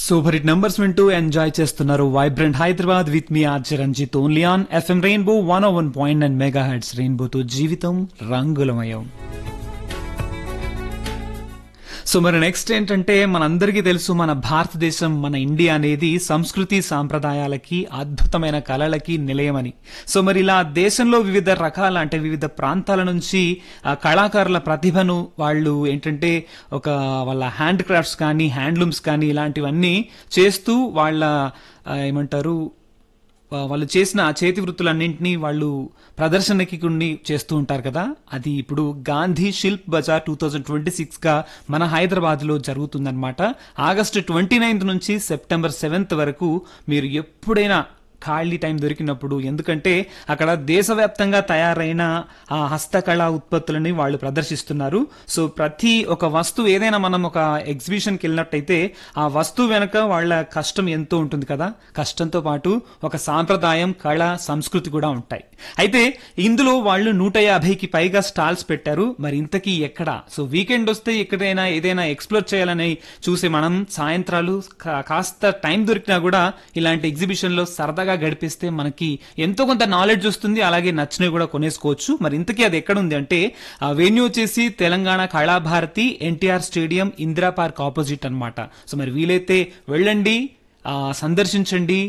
super hit numbers వింటూ enjoy చేస్తున్నారు vibrant Hyderabad with me RJ Ranjith only on FM Rainbow one one point nine mega hits రెయిన్బోతో జీవితం రంగులమయం so మరి next ఏంటంటే మనందరికీ తెలుసు మన భారతదేశం మన ఇండియా అనేది సంస్కృతి సాంప్రదాయాలకి అద్భుతమైన కళలకి నిలయమని సో మరి ఇలా దేశంలో వివిధ రకాల అంటే వివిధ ప్రాంతాల నుంచి ఆ కళాకారుల ప్రతిభను వాళ్ళు ఏంటంటే ఒక వాళ్ళ హ్యాండ్ క్రాఫ్ట్స్ కానీ హ్యాండ్లూమ్స్ కానీ ఇలాంటివన్నీ చేస్తూ వాళ్ళ ఆ, ఏమంటారు ఆ, వాళ్ళు చేసిన ఆ చేతి వృత్తులన్నింటినీ వాళ్ళు ప్రదర్శనకి కొన్ని చేస్తూ ఉంటారు కదా అది ఇప్పుడు Gandhi Shilp Bazaar two thousand twenty six గా మన హైదరాబాద్ లో జరుగుతుందన్నమాట ఆగస్టు ట్వంటీ నైన్త్ నుంచి సెప్టెంబర్ సెవెంత్ వరకు మీరు ఎప్పుడైనా ఖాళీ టైం దొరికినప్పుడు ఎందుకంటే అక్కడ దేశవ్యాప్తంగా తయారైన ఆ హస్తకళా ఉత్పత్తులని వాళ్ళు ప్రదర్శిస్తున్నారు సో ప్రతి ఒక వస్తువు ఏదైనా మనం ఒక ఎగ్జిబిషన్కి వెళ్ళినట్టయితే ఆ వస్తువు వెనక వాళ్ళ కష్టం ఎంతో ఉంటుంది కదా కష్టంతో పాటు ఒక సాంప్రదాయం కళ సంస్కృతి కూడా ఉంటాయి అయితే ఇందులో వాళ్ళు నూట యాభైకి పైగా స్టాల్స్ పెట్టారు మరి ఇంతకీ ఎక్కడ సో వీకెండ్ వస్తే ఎక్కడైనా ఏదైనా ఎక్స్ప్లోర్ చేయాలని చూసే మనం సాయంత్రాలు కా- కాస్త టైం దొరికినా కూడా ఇలాంటి ఎగ్జిబిషన్ లో సరదాగా గడిపిస్తే మనకి ఎంతో కొంత నాలెడ్జ్ వస్తుంది అలాగే నచ్చినవి కూడా కొనేసుకోవచ్చు మరి ఇంతకీ అది ఎక్కడ ఉంది అంటే ఆ వెన్యూ వచ్చేసి Telangana Kalabharati NTR stadium Indira park opposite అన్నమాట సో మరి వీలైతే వెళ్ళండి ఆ, సందర్శించండి